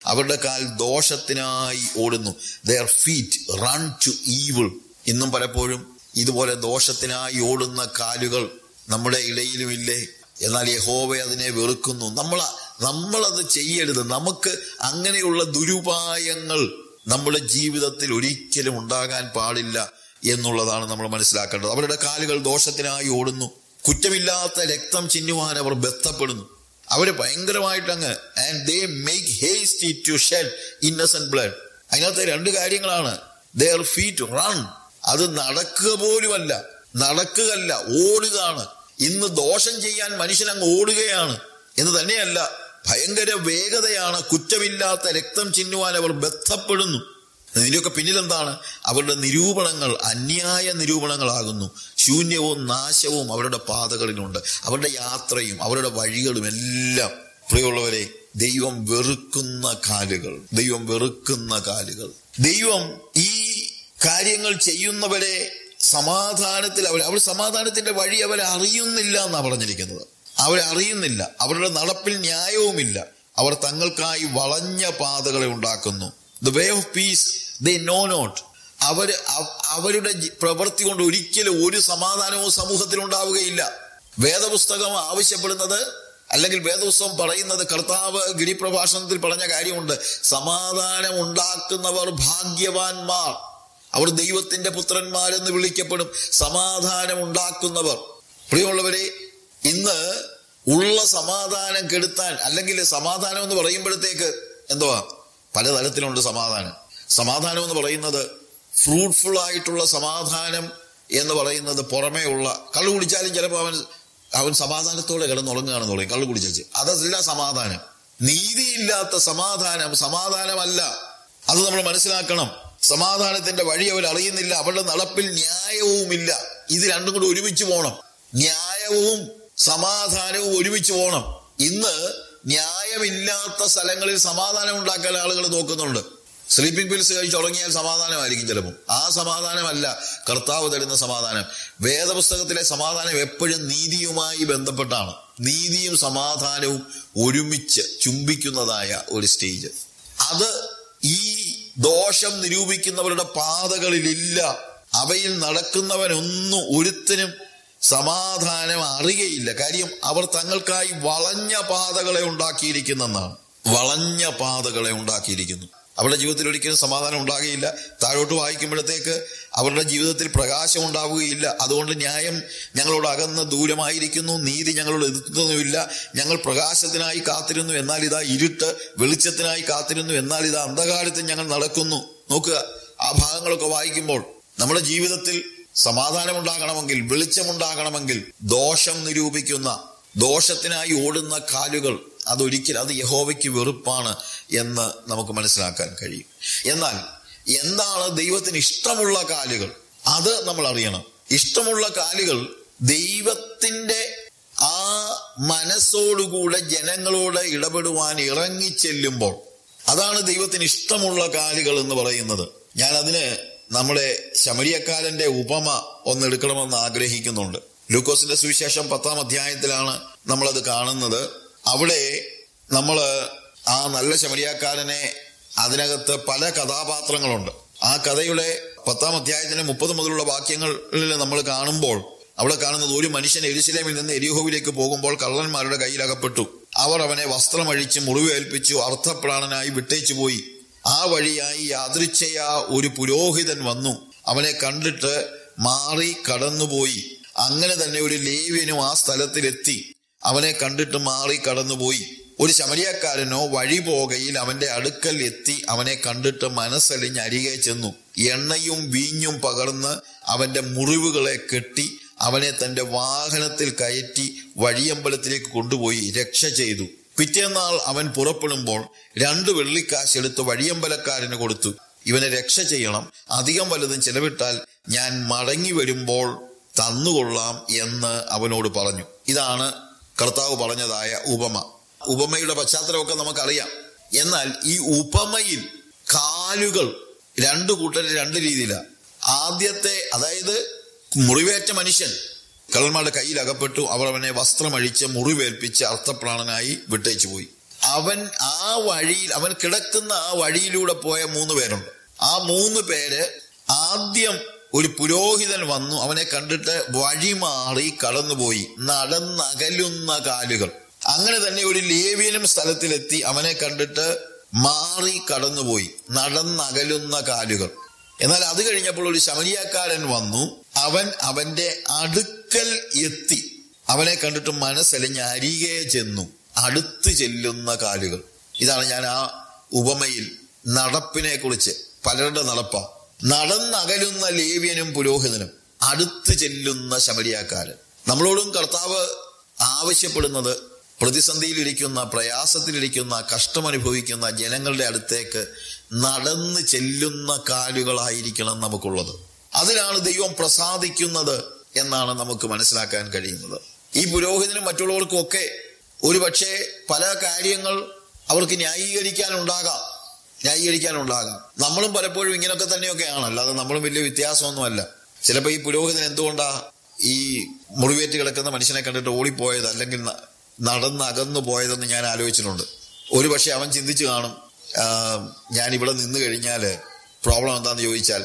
അവരുടെ കാൽ ദോഷത്തിനായി ഓടുന്നു their feet run to evil ഇന്നും പലപ്പോഴും ഇതുപോലെ ദോഷത്തിനായി ഓടുന്ന കാലുകൾ നമ്മുടെ ഇടയിലുമില്ലേ എന്നാൽ യഹോവ അതിനെ വെറുക്കുന്നു നമ്മൾ നമ്മളത് ചെയ്യരുത് നമുക്ക് അങ്ങനെയുള്ള ദുരുപായങ്ങൾ നമ്മുടെ ജീവിതത്തിൽ ഒരിക്കലും ഉണ്ടാകാൻ പാടില്ല എന്നുള്ളതാണ് നമ്മൾ മനസ്സിലാക്കേണ്ടത് അവരുടെ കാലുകൾ ദോഷത്തിനായി ഓടുന്നു കുറ്റമില്ലാത്ത രക്തം ചിന്നുവാൻ അവർ ബന്ധപ്പെടുന്നു അവര് ഭയങ്കരമായിട്ട് അങ്ങ് and they make hasty to shed innocent blood അതിനകത്ത് രണ്ട് കാര്യങ്ങളാണ് ദർ ഫീറ്റ് റൺ അത് നടക്കുക പോലുമല്ല നടക്കുകയല്ല ഓടുകയാണ് ഇന്ന് ദോഷം ചെയ്യാൻ മനുഷ്യൻ അങ്ങ് ഓടുകയാണ് എന്ന് തന്നെയല്ല ഭയങ്കര വേഗതയാണ് കുറ്റമില്ലാത്ത രക്തം ചിന്നുവാൻ അവർ ബന്ധപ്പെടുന്നു ഇതിന്റെയൊക്കെ പിന്നിൽ എന്താണ് അവരുടെ നിരൂപണങ്ങൾ അന്യായ നിരൂപണങ്ങളാകുന്നു ശൂന്യവും നാശവും അവരുടെ പാതകളിലുണ്ട് അവരുടെ യാത്രയും അവരുടെ വഴികളും എല്ലാം പ്രിയമുള്ളവരെ ദൈവം വെറുക്കുന്ന കാലുകൾ ദൈവം വെറുക്കുന്ന കാലുകൾ ദൈവം ഈ കാര്യങ്ങൾ ചെയ്യുന്നവരെ സമാധാനത്തിൽ അവർ അവർ സമാധാനത്തിന്റെ വഴി അവരെ അറിയുന്നില്ല എന്നാണ് പറഞ്ഞിരിക്കുന്നത് അവരെ അറിയുന്നില്ല അവരുടെ നടപ്പിൽ ന്യായവുമില്ല അവർ തങ്ങൾക്കായി വളഞ്ഞ പാതകളെ ഉണ്ടാക്കുന്നു the way of peace they know not അവര് അവരുടെ പ്രവൃത്തി കൊണ്ട് ഒരിക്കലും ഒരു സമാധാനവും സമൂഹത്തിൽ ഉണ്ടാവുകയില്ല വേദപുസ്തകം ആവശ്യപ്പെടുന്നത് അല്ലെങ്കിൽ വേദപുസ്തകം പറയുന്നത് കർത്താവ് ഗിരിപ്രഭാഷണത്തിൽ പറഞ്ഞ കാര്യമുണ്ട് സമാധാനം ഉണ്ടാക്കുന്നവർ ഭാഗ്യവാന്മാർ അവർ ദൈവത്തിന്റെ പുത്രന്മാരെന്ന് വിളിക്കപ്പെടും സമാധാനം ഉണ്ടാക്കുന്നവർ പ്രിയമുള്ളവരെ ഇന്ന് ഉള്ള സമാധാനം കെടുത്താൻ അല്ലെങ്കിൽ സമാധാനം എന്ന് പറയുമ്പോഴത്തേക്ക് എന്തുവാ പലതരത്തിലുണ്ട് സമാധാനം സമാധാനം എന്ന് പറയുന്നത് ഫ്രൂട്ട്ഫുൾ ആയിട്ടുള്ള സമാധാനം എന്ന് പറയുന്നത് പുറമേ ഉള്ള കള്ളു കുടിച്ചാലും ചിലപ്പോൾ അവൻ അവൻ സമാധാനത്തോടെ കിടന്നുറങ്ങുകയാണെന്ന് പറയും കള്ളു കുടിച്ചു അതല്ല സമാധാനം നീതിയില്ലാത്ത സമാധാനം സമാധാനമല്ല അത് നമ്മൾ മനസ്സിലാക്കണം സമാധാനത്തിന്റെ വഴി അവർ അറിയുന്നില്ല അവരുടെ നടപ്പിൽ ന്യായവുമില്ല ഇത് രണ്ടും കൂടി ഒരുമിച്ച് പോകണം ന്യായവും സമാധാനവും ഒരുമിച്ച് പോകണം ഇന്ന് ന്യായമില്ലാത്ത സ്ഥലങ്ങളിൽ സമാധാനം ഉണ്ടാക്കാൻ ആളുകൾ നോക്കുന്നുണ്ട് സ്ലീപ്പിംഗ് പിൽസ് കഴിച്ച് ഉറങ്ങിയാൽ സമാധാനമായിരിക്കും ചിലപ്പോൾ ആ സമാധാനമല്ല കർത്താവ് തരുന്ന സമാധാനം വേദപുസ്തകത്തിലെ സമാധാനം എപ്പോഴും നീതിയുമായി ബന്ധപ്പെട്ടാണ് നീതിയും സമാധാനവും ഒരുമിച്ച് ചുംബിക്കുന്നതായ ഒരു സ്റ്റേജ് അത് ഈ ദോഷം നിരൂപിക്കുന്നവരുടെ പാതകളിലില്ല അവയിൽ നടക്കുന്നവനൊന്നും ഒരുത്തനും സമാധാനം അറിയയില്ല കാര്യം അവർ തങ്ങൾക്കായി വളഞ്ഞ പാതകളെ ഉണ്ടാക്കിയിരിക്കുന്നെന്നാണ് വളഞ്ഞ പാതകളെ ഉണ്ടാക്കിയിരിക്കുന്നു അവരുടെ ജീവിതത്തിൽ ഒരിക്കലും സമാധാനം ഉണ്ടാകുകയില്ല താഴോട്ട് വായിക്കുമ്പോഴത്തേക്ക് അവരുടെ ജീവിതത്തിൽ പ്രകാശം ഉണ്ടാവുകയില്ല അതുകൊണ്ട് ന്യായം ഞങ്ങളോട് അകന്ന് ദൂരമായിരിക്കുന്നു നീതി ഞങ്ങളോട് എതിർത്തുന്നുമില്ല ഞങ്ങൾ പ്രകാശത്തിനായി കാത്തിരുന്നു എന്നാൽ ഇതാ ഇരുട്ട് വെളിച്ചത്തിനായി കാത്തിരുന്നു എന്നാൽ ഇതാ അന്ധകാരത്തിൽ ഞങ്ങൾ നടക്കുന്നു നോക്കുക ആ ഭാഗങ്ങളൊക്കെ വായിക്കുമ്പോൾ നമ്മുടെ ജീവിതത്തിൽ സമാധാനം ഉണ്ടാകണമെങ്കിൽ വെളിച്ചമുണ്ടാകണമെങ്കിൽ ദോഷം നിരൂപിക്കുന്ന ദോഷത്തിനായി ഓടുന്ന കാലുകൾ അതൊരിക്കലും അത് യഹോവയ്ക്ക് വെറുപ്പാണ് എന്ന് നമുക്ക് മനസ്സിലാക്കാൻ കഴിയും എന്നാൽ എന്താണ് ദൈവത്തിന് ഇഷ്ടമുള്ള കാലുകൾ അത് നമ്മൾ അറിയണം ഇഷ്ടമുള്ള കാലുകൾ ദൈവത്തിന്റെ ആ മനസ്സോടുകൂടെ ജനങ്ങളോട് ഇടപെടുവാൻ ഇറങ്ങിച്ചെല്ലുമ്പോൾ അതാണ് ദൈവത്തിന് ഇഷ്ടമുള്ള കാലുകൾ എന്ന് പറയുന്നത് ഞാൻ അതിന് നമ്മുടെ ശമരിയക്കാരന്റെ ഉപമ ഒന്ന് എടുക്കണമെന്ന് ആഗ്രഹിക്കുന്നുണ്ട് ലൂക്കോസിന്റെ സുവിശേഷം പത്താം അധ്യായത്തിലാണ് നമ്മളത് കാണുന്നത് അവിടെ നമ്മൾ ആ നല്ല ശമരിയാക്കാരനെ അതിനകത്ത് പല കഥാപാത്രങ്ങളുണ്ട് ആ കഥയുടെ പത്താം അധ്യായത്തിന്റെ മുപ്പത് മുതലുള്ള വാക്യങ്ങളിൽ നമ്മൾ കാണുമ്പോൾ അവിടെ കാണുന്നത് ഒരു മനുഷ്യൻ എരിശിലേമിൽ നിന്ന് എരിഹോവിലേക്ക് പോകുമ്പോൾ കള്ളന്മാരുടെ കയ്യിൽ അകപ്പെട്ടു അവർ അവനെ വസ്ത്രമഴിച്ച് മുറിവേൽപ്പിച്ചു അർത്ഥപ്രാണനായി വിട്ടേച്ചു പോയി ആ വഴിയായി യാദൃച്ഛയ ഒരു പുരോഹിതൻ വന്നു അവനെ കണ്ടിട്ട് മാറി കടന്നുപോയി അങ്ങനെ തന്നെ ഒരു ലേവ്യനും ആ സ്ഥലത്തിലെത്തി അവനെ കണ്ടിട്ട് മാറി കടന്നുപോയി ഒരു ശമരിയക്കാരനോ വഴി പോകയിൽ അവന്റെ അടുക്കൽ എത്തി അവനെ കണ്ടിട്ട് മനസ്സലിഞ്ഞ് അരികെ ചെന്നു എണ്ണയും വീഞ്ഞും പകർന്ന് അവന്റെ മുറിവുകളെ കെട്ടി അവനെ തന്റെ വാഹനത്തിൽ കയറ്റി വഴിയമ്പലത്തിലേക്ക് കൊണ്ടുപോയി രക്ഷ ചെയ്തു പിറ്റേന്നാൾ അവൻ പുറപ്പെടുമ്പോൾ രണ്ട് വെള്ളിക്കാശ് എടുത്ത് വഴിയമ്പലക്കാരന് കൊടുത്തു ഇവനെ രക്ഷ ചെയ്യണം അധികം വലുതും ചെലവിട്ടാൽ ഞാൻ മടങ്ങി വരുമ്പോൾ തന്നുകൊള്ളാം എന്ന് അവനോട് പറഞ്ഞു ഇതാണ് കർത്താവ് പറഞ്ഞതായ ഉപമ ഉപമയുടെ പശ്ചാത്തലമൊക്കെ നമുക്കറിയാം എന്നാൽ ഈ ഉപമയിൽ കാലുകൾ രണ്ടു കൂട്ടര് രണ്ട് രീതിയിലാണ് ആദ്യത്തെ അതായത് മുറിവേറ്റ മനുഷ്യൻ കള്ളന്മാരുടെ കയ്യിൽ അകപ്പെട്ടു അവർ അവനെ വസ്ത്രമഴിച്ച് മുറിവേൽപ്പിച്ച് അർത്ഥപ്രാണനായി വിട്ടേച്ചു പോയി അവൻ ആ വഴിയിൽ അവൻ കിടക്കുന്ന ആ വഴിയിലൂടെ പോയ മൂന്ന് പേരുണ്ട് ആ മൂന്ന് പേര് ആദ്യം ഒരു പുരോഹിതൻ വന്നു അവനെ കണ്ടിട്ട് വഴിമാറി കടന്നുപോയി നടന്നകലുന്ന കാലുകൾ അങ്ങനെ തന്നെ ഒരു ലേവ്യനും സ്ഥലത്തിലെത്തി അവനെ കണ്ടിട്ട് മാറി കടന്നുപോയി നടന്നകലുന്ന കാലുകൾ എന്നാൽ അത് കഴിഞ്ഞപ്പോൾ ഒരു ശമരിയാക്കാരൻ വന്നു അവൻ അവന്റെ അടുക്കൽ എത്തി അവനെ കണ്ടിട്ട് മനസ്സലിഞ്ഞ് അരികെ ചെന്നു അടുത്ത് ചെല്ലുന്ന കാലുകൾ ഇതാണ് ഞാൻ ആ ഉപമയിൽ നടപ്പിനെ കുറിച്ച് പലരുടെ നടപ്പ നടന്നകലുന്ന ലേവ്യനും പുരോഹിതനും അടുത്ത് ചെല്ലുന്ന ശമരിയാക്കാരൻ നമ്മളോടും കർത്താവ് ആവശ്യപ്പെടുന്നത് പ്രതിസന്ധിയിലിരിക്കുന്ന പ്രയാസത്തിലിരിക്കുന്ന കഷ്ടമനുഭവിക്കുന്ന ജനങ്ങളുടെ അടുത്തേക്ക് നടന്ന് ചെല്ലുന്ന കാലുകളായിരിക്കണം നമുക്കുള്ളത് അതിനാണ് ദൈവം പ്രസാദിക്കുന്നത് എന്നാണ് നമുക്ക് മനസ്സിലാക്കാൻ കഴിയുന്നത് ഈ പുരോഹിതനും മറ്റുള്ളവർക്കും ഒക്കെ ഒരു പക്ഷേ പല കാര്യങ്ങൾ അവർക്ക് ന്യായീകരിക്കാനുണ്ടാകാം ന്യായീകരിക്കാനുണ്ടാകാം നമ്മളും പലപ്പോഴും ഇങ്ങനെയൊക്കെ തന്നെയൊക്കെയാണ് അല്ലാതെ നമ്മളും വലിയ വ്യത്യാസമൊന്നുമല്ല ചിലപ്പോൾ ഈ പുരോഹിതൻ എന്തുകൊണ്ടാ ഈ മുറിവേറ്റ് കിടക്കുന്ന മനുഷ്യനെ കണ്ടിട്ട് ഓടിപ്പോയത് അല്ലെങ്കിൽ ന- നടന്ന് അകന്നു പോയതെന്ന് ഞാൻ ആലോചിച്ചിട്ടുണ്ട് ഒരു പക്ഷെ അവൻ ചിന്തിച്ചു കാണും ആ, ഞാൻ ഇവിടെ നിന്ന് കഴിഞ്ഞാൽ പ്രോബ്ലം എന്താന്ന് ചോദിച്ചാൽ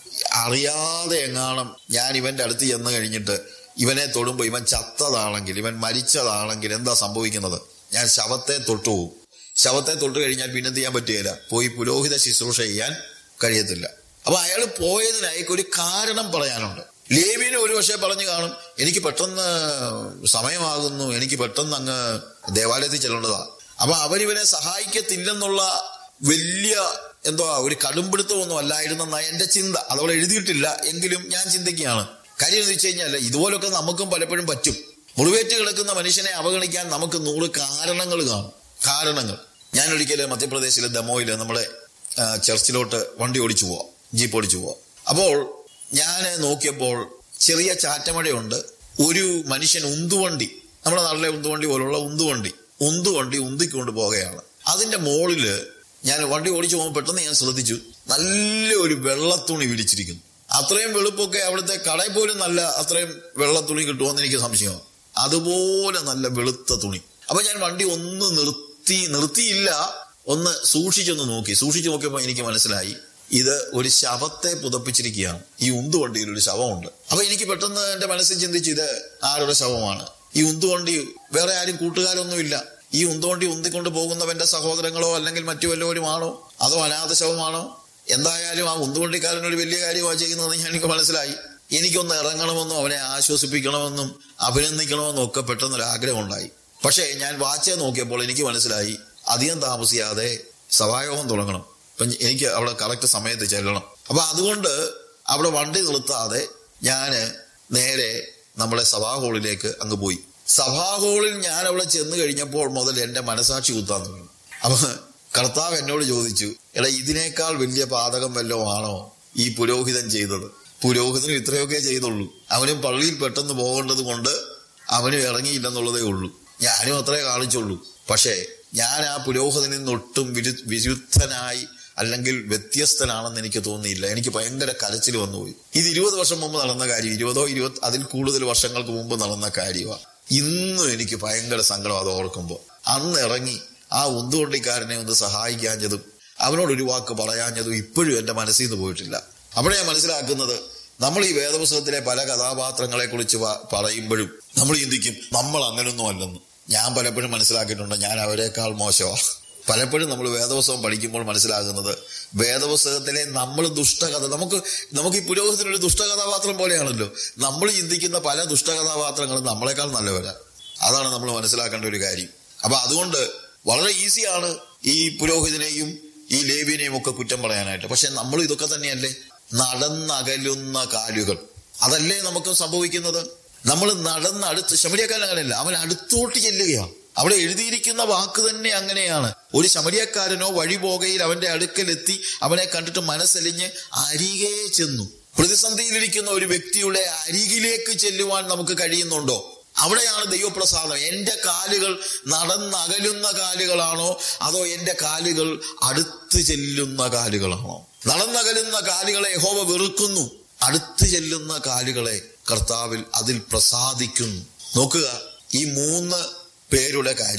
അറിയാതെ എങ്ങാണം ഞാൻ ഇവന്റെ അടുത്ത് ചെന്ന് കഴിഞ്ഞിട്ട് ഇവനെ തൊടുമ്പോൾ ഇവൻ ചത്തതാണെങ്കിൽ ഇവൻ മരിച്ചതാണെങ്കിൽ എന്താ സംഭവിക്കുന്നത് ഞാൻ ശവത്തെ തൊട്ടുപോകും ശവത്തെ തൊട്ട് കഴിഞ്ഞാൽ പിന്നെ എന്ത് ചെയ്യാൻ പറ്റുകയില്ല പോയി പുരോഹിത ശുശ്രൂഷ ചെയ്യാൻ കഴിയത്തില്ല അപ്പൊ അയാൾ പോയതിനായി ഒരു കാരണം പറയാനുണ്ട് ലേവിന് ഒരു പക്ഷേ പറഞ്ഞു കാണും എനിക്ക് പെട്ടെന്ന് സമയമാകുന്നു എനിക്ക് പെട്ടെന്ന് അങ്ങ് ദേവാലയത്തിൽ ചെല്ലേണ്ടതാ അപ്പൊ അവരിവനെ സഹായിക്കത്തില്ലെന്നുള്ള വലിയ എന്തോ ഒരു കടുംപിടുത്തമൊന്നും അല്ലായിരുന്നെന്ന എന്റെ ചിന്ത അതവിടെ എഴുതിയിട്ടില്ല എങ്കിലും ഞാൻ ചിന്തിക്കുകയാണ് കാര്യം എന്ന് വെച്ച് കഴിഞ്ഞാൽ ഇതുപോലൊക്കെ നമുക്കും പലപ്പോഴും പറ്റും മുറിവേറ്റ് കിടക്കുന്ന മനുഷ്യനെ അവഗണിക്കാൻ നമുക്ക് നൂറ് കാരണങ്ങൾ കാണും കാരണങ്ങൾ ഞാൻ ഒരിക്കൽ മധ്യപ്രദേശിലെ ദമോയില് നമ്മുടെ ആ, ചർച്ചിലോട്ട് വണ്ടി ഓടിച്ചു പോവാം ജീപ്പ് ഓടിച്ചു പോവാം അപ്പോൾ ഞാൻ നോക്കിയപ്പോൾ ചെറിയ ചാറ്റമഴയുണ്ട് ഒരു മനുഷ്യൻ ഉന്തുവണ്ടി നമ്മുടെ നാട്ടിലെ ഉന്തുവണ്ടി പോലുള്ള ഉന്തുവണ്ടി ഉന്തുവണ്ടി ഉന്തിക്കൊണ്ട് പോകുകയാണ് അതിന്റെ മുകളില് ഞാൻ വണ്ടി ഓടിച്ചു പോകുമ്പോൾ പെട്ടെന്ന് ഞാൻ ശ്രദ്ധിച്ചു നല്ല ഒരു വെള്ളത്തുണി വിരിച്ചിരിക്കുന്നു അത്രയും വെളുപ്പൊക്കെ അവിടുത്തെ കടയിൽ പോലും നല്ല അത്രയും വെള്ളത്തുണി കിട്ടുമെന്ന് എനിക്ക് സംശയമാണ് അതുപോലെ നല്ല വെളുത്ത തുണി അപ്പൊ ഞാൻ വണ്ടി ഒന്ന് നിർത്തി നിർത്തിയില്ല ഒന്ന് സൂക്ഷിച്ചൊന്ന് നോക്കി സൂക്ഷിച്ചു നോക്കിയപ്പോൾ എനിക്ക് മനസ്സിലായി ഇത് ഒരു ശവത്തെ പുതപ്പിച്ചിരിക്കുകയാണ് ഈ ഉന്തുവണ്ടിയിൽ ഒരു ശവമുണ്ട് അപ്പൊ എനിക്ക് പെട്ടെന്ന് എന്റെ മനസ്സിൽ ചിന്തിച്ചു ഇത് ആരുടെ ശവമാണ് ഈ ഉന്തുവണ്ടി വേറെ ആരും കൂട്ടുകാരൊന്നുമില്ല ഈ ഉന്തുവണ്ടി ഉന്തിക്കൊണ്ട് പോകുന്നവന്റെ സഹോദരങ്ങളോ അല്ലെങ്കിൽ മറ്റു വല്ലവരുമാണോ അതോ അനാഥ ശവമാണോ എന്തായാലും ആ ഉന്തുവണ്ടിക്കാരൻ ഒരു വലിയ കാര്യമാണ് ചെയ്യുന്നതെന്ന് ഞാൻ എനിക്ക് മനസ്സിലായി എനിക്കൊന്ന് ഇറങ്ങണമെന്നും അവനെ ആശ്വസിപ്പിക്കണമെന്നും അഭിനന്ദിക്കണമെന്നും ഒക്കെ പെട്ടെന്നൊരു ആഗ്രഹം ഉണ്ടായി പക്ഷേ ഞാൻ വാച്ച് നോക്കിയപ്പോൾ എനിക്ക് മനസ്സിലായി അധികം താമസിയാതെ സഭായോഗം തുടങ്ങണം അപ്പം എനിക്ക് അവിടെ കറക്റ്റ് സമയത്ത് ചെല്ലണം അപ്പൊ അതുകൊണ്ട് അവിടെ വണ്ടി നിർത്താതെ ഞാന് നേരെ നമ്മുടെ സഭാ ഹാളിലേക്ക് അങ്ങ് പോയി സഭാ ഹാളിൽ ഞാൻ അവിടെ ചെന്ന് കഴിഞ്ഞപ്പോൾ മുതൽ എന്റെ മനസാക്ഷി കുത്താൻ തുടങ്ങി അപ്പൊ കർത്താവ് എന്നോട് ചോദിച്ചു എടാ ഇതിനേക്കാൾ വലിയ പാതകം വല്ലതും ആണോ ഈ പുരോഹിതൻ ചെയ്തത് പുരോഹിതനും ഇത്രയൊക്കെ ചെയ്തുള്ളൂ അവനും പള്ളിയിൽ പെട്ടെന്ന് പോകേണ്ടത് കൊണ്ട് അവനും ഇറങ്ങിയില്ലെന്നുള്ളതേ ഉള്ളൂ ഞാനും അത്രേ കാണിച്ചുള്ളൂ പക്ഷേ ഞാൻ ആ പുരോഹിതനിൽ നിന്ന് ഒട്ടും വിരു വിരുദ്ധനായി അല്ലെങ്കിൽ വ്യത്യസ്തനാണെന്ന് എനിക്ക് തോന്നിയില്ല എനിക്ക് ഭയങ്കര കരച്ചിൽ വന്നുപോയി ഇത് ഇരുപത് വർഷം മുമ്പ് നടന്ന കാര്യം ഇരുപതോ ഇരുപത് അതിൽ കൂടുതൽ വർഷങ്ങൾക്ക് മുമ്പ് നടന്ന കാര്യമാണ് ഇന്നും എനിക്ക് ഭയങ്കര സങ്കടം അത് ഓർക്കുമ്പോൾ അന്ന് ഇറങ്ങി ആ ഉന്തുകൊണ്ടിക്കാരനെ ഒന്ന് സഹായിക്കാഞ്ഞതും അവനോട് ഒരു വാക്ക് പറയാഞ്ഞതും ഇപ്പോഴും എൻ്റെ മനസ്സിൽ നിന്ന് പോയിട്ടില്ല അവിടെ ഞാൻ മനസ്സിലാക്കുന്നത് നമ്മൾ ഈ വേദപുസ്തകത്തിലെ പല കഥാപാത്രങ്ങളെ കുറിച്ച് പ- പറയുമ്പോഴും നമ്മൾ ചിന്തിക്കും നമ്മൾ അങ്ങനൊന്നും അല്ലെന്ന് ഞാൻ പലപ്പോഴും മനസ്സിലാക്കിയിട്ടുണ്ട് ഞാൻ അവരെക്കാൾ മോശമാണ് പലപ്പോഴും നമ്മൾ വേദപുസ്തകം പഠിക്കുമ്പോൾ മനസ്സിലാകുന്നത് വേദപുസ്തകത്തിലെ നമ്മൾ ദുഷ്ടകഥ നമുക്ക് നമുക്ക് ഈ പുരോഹിതനൊരു ദുഷ്ടകഥാപാത്രം പോലെയാണല്ലോ നമ്മൾ ചിന്തിക്കുന്ന പല ദുഷ്ടകഥാപാത്രങ്ങളും നമ്മളെക്കാൾ നല്ലവരാ അതാണ് നമ്മൾ മനസ്സിലാക്കേണ്ട ഒരു കാര്യം അപ്പൊ അതുകൊണ്ട് വളരെ ഈസിയാണ് ഈ പുരോഹിതനെയും ഈ ലേവിനെയും ഒക്കെ കുറ്റം പറയാനായിട്ട് പക്ഷെ നമ്മൾ ഇതൊക്കെ തന്നെയല്ലേ നടന്നകലുന്ന കാലുകൾ അതല്ലേ നമുക്ക് സംഭവിക്കുന്നത് നമ്മൾ നടന്ന് അടുത്ത് ശമരിയക്കാരൻ അങ്ങനെയല്ല അവൻ അടുത്തോട്ട് ചെല്ലുകയാണ് അവിടെ എഴുതിയിരിക്കുന്ന വാക്ക് തന്നെ അങ്ങനെയാണ് ഒരു ശമരിയക്കാരനോ വഴിപോകയിൽ അവന്റെ അടുക്കലെത്തി അവനെ കണ്ടിട്ട് മനസ്സലിഞ്ഞ് അരികെ ചെന്നു പ്രതിസന്ധിയിലിരിക്കുന്ന ഒരു വ്യക്തിയുടെ അരികിലേക്ക് ചെല്ലുവാൻ നമുക്ക് കഴിയുന്നുണ്ടോ അവിടെയാണ് ദൈവപ്രസാദം എന്റെ കാലുകൾ നടന്നകലുന്ന കാലുകളാണോ അതോ എന്റെ കാലുകൾ അടുത്ത് ചെല്ലുന്ന കാലുകളാണോ നടന്നകലുന്ന കാലുകളെ യഹോവ വെറുക്കുന്നു അടുത്ത് ചെല്ലുന്ന കാലുകളെ കർത്താവിൽ അതിൽ പ്രസാദിക്കുന്നു നോക്കുക ഈ മൂന്ന് പേരുടെ കാര്യം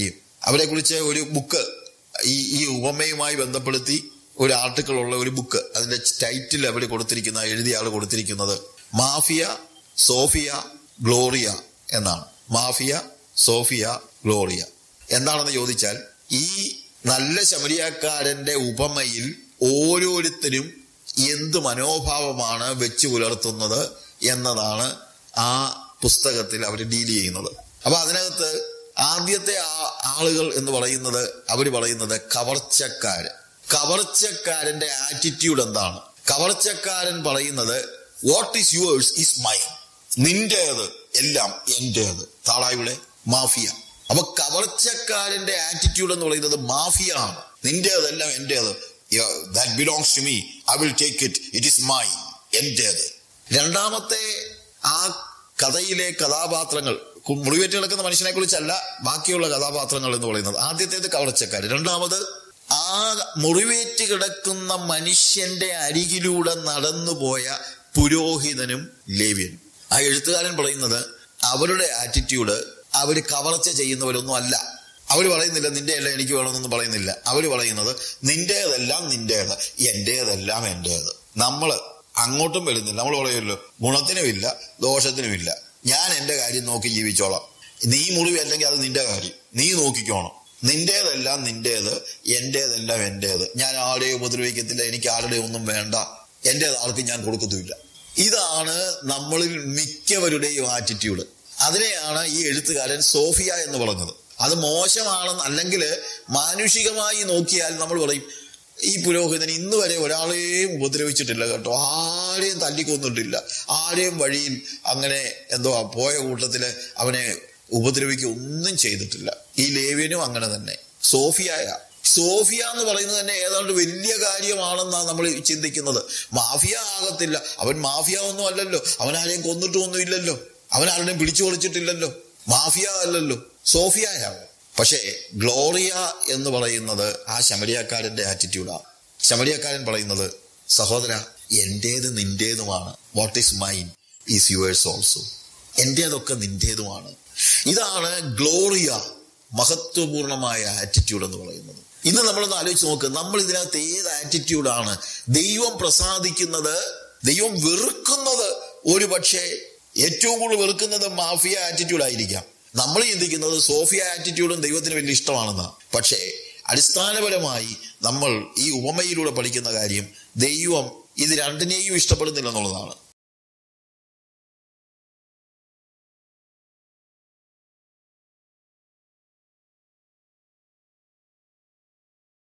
അവരെ കുറിച്ച് ഒരു ബുക്ക് ഈ ഈ ഉപമയുമായി ബന്ധപ്പെടുത്തി ഒരു ആർട്ടിക്കിൾ ഉള്ള ഒരു ബുക്ക് അതിന്റെ ടൈറ്റിൽ അവർ കൊടുത്തിരിക്കുന്ന എഴുതിയ ആൾ കൊടുത്തിരിക്കുന്നത് മാഫിയ സോഫിയ ഗ്ലോറിയ എന്നാണ് മാഫിയ സോഫിയ ഗ്ലോറിയ എന്താണെന്ന് ചോദിച്ചാൽ ഈ നല്ല ശമരിയാക്കാരന്റെ ഉപമയിൽ ഓരോരുത്തരും എന്ത് മനോഭാവമാണ് വെച്ചു പുലർത്തുന്നത് എന്നതാണ് ആ പുസ്തകത്തിൽ അവർ ഡീൽ ചെയ്യുന്നത് അപ്പൊ അതിനകത്ത് ആദ്യത്തെ ആ ആളുകൾ എന്ന് പറയുന്നത് അവർ പറയുന്നത് കവർച്ചക്കാര് കവർച്ചക്കാരന്റെ ആറ്റിറ്റ്യൂഡ് എന്താണ് കവർച്ചക്കാരൻ പറയുന്നത് what is yours is my നിന്റേത് എല്ലാം എന്റേത് താളായുടെ മാഫിയ അപ്പൊ കവർച്ചക്കാരന്റെ ആറ്റിറ്റ്യൂഡ് എന്ന് പറയുന്നത് മാഫിയ ആണ് നിന്റേതെല്ലാം എന്റേത് that belongs to me I will take it it is my എന്റേത് രണ്ടാമത്തെ ആ കഥയിലെ കഥാപാത്രങ്ങൾ കു- മുറിവേറ്റ് കിടക്കുന്ന മനുഷ്യനെ കുറിച്ചല്ല ബാക്കിയുള്ള കഥാപാത്രങ്ങൾ എന്ന് പറയുന്നത് ആദ്യത്തേത് കവർച്ചക്കാർ രണ്ടാമത് ആ മുറിവേറ്റ് കിടക്കുന്ന മനുഷ്യന്റെ അരികിലൂടെ നടന്നുപോയ പുരോഹിതനും ലേവ്യനും ആ എഴുത്തുകാരൻ പറയുന്നത് അവരുടെ ആറ്റിറ്റ്യൂഡ് അവര് കവർച്ച ചെയ്യുന്നവരൊന്നും അല്ല അവർ പറയുന്നില്ല നിന്റെ എല്ലാം എനിക്ക് വേണമെന്നൊന്നും പറയുന്നില്ല അവർ പറയുന്നത് നിന്റേതെല്ലാം നിന്റേത് എന്റേതെല്ലാം എന്റേത് നമ്മള് അങ്ങോട്ടും വരുന്നില്ല നമ്മൾ പറയുമല്ലോ ഗുണത്തിനുമില്ല ദോഷത്തിനുമില്ല ഞാൻ എന്റെ കാര്യം നോക്കി ജീവിച്ചോളാം നീ മുറിവ് അല്ലെങ്കിൽ അത് നിന്റെ കാര്യം നീ നോക്കിക്കോണം നിന്റേതെല്ലാം നിന്റേത് എന്റേതെല്ലാം എന്റേത് ഞാൻ ആരുടെയും ഉപദ്രവിക്കത്തില്ല എനിക്ക് ആരുടെയും ഒന്നും വേണ്ട എന്റേത് ആർക്കും ഞാൻ കൊടുക്കത്തുമില്ല ഇതാണ് നമ്മളിൽ മിക്കവരുടെയും ആറ്റിറ്റ്യൂഡ് അതിനെയാണ് ഈ എഴുത്തുകാരൻ സോഫിയ എന്ന് പറഞ്ഞത് അത് മോശമാണെന്ന് അല്ലെങ്കിൽ മാനുഷികമായി നോക്കിയാൽ നമ്മൾ പറയും ഈ പുരോഹിതൻ ഇന്ന് വരെ ഒരാളെയും ഉപദ്രവിച്ചിട്ടില്ല കേട്ടോ ആരെയും തല്ലിക്കൊന്നിട്ടില്ല ആരെയും വഴിയിൽ അങ്ങനെ എന്തോ പോയ കൂട്ടത്തില് അവനെ ഉപദ്രവിക്കുക ഒന്നും ചെയ്തിട്ടില്ല ഈ ലേവ്യനും അങ്ങനെ തന്നെ സോഫിയായ സോഫിയ എന്ന് പറയുന്നത് തന്നെ ഏതാണ്ട് വലിയ കാര്യമാണെന്നാണ് നമ്മൾ ചിന്തിക്കുന്നത് മാഫിയ ആകത്തില്ല അവൻ മാഫിയ ഒന്നും അല്ലല്ലോ അവൻ ആരെയും കൊന്നിട്ടൊന്നും ഇല്ലല്ലോ അവൻ ആരുടെയും പിടിച്ചു പൊളിച്ചിട്ടില്ലല്ലോ മാഫിയ അല്ലല്ലോ സോഫിയായാവും പക്ഷേ ഗ്ലോറിയ എന്ന് പറയുന്നത് ആ ശമരിയാക്കാരന്റെ ആറ്റിറ്റ്യൂഡാണ് ശമരിയാക്കാരൻ പറയുന്നത് സഹോദര എന്റേത് നിന്റേതുമാണ് what is mine is yours also എന്റേതൊക്കെ നിന്റേതുമാണ് ഇതാണ് ഗ്ലോറിയ മഹത്വപൂർണമായ ആറ്റിറ്റ്യൂഡ് എന്ന് പറയുന്നത് ഇന്ന് നമ്മളൊന്ന് ആലോചിച്ച് നോക്ക് നമ്മൾ ഇതിനകത്ത് ഏത് ആറ്റിറ്റ്യൂഡാണ് ദൈവം പ്രസാദിക്കുന്നത് ദൈവം വെറുക്കുന്നത് ഒരു പക്ഷേ ഏറ്റവും കൂടുതൽ വെറുക്കുന്നത് മാഫിയ ആറ്റിറ്റ്യൂഡ് ആയിരിക്കാം നമ്മൾ ചിന്തിക്കുന്നത് സോഫിയ ആറ്റിറ്റ്യൂഡും ദൈവത്തിന് വലിയ ഇഷ്ടമാണെന്നാണ് പക്ഷേ അടിസ്ഥാനപരമായി നമ്മൾ ഈ ഉപമയിലൂടെ പഠിക്കുന്ന കാര്യം ദൈവം ഇത് രണ്ടിനെയും ഇഷ്ടപ്പെടുന്നില്ല എന്നുള്ളതാണ്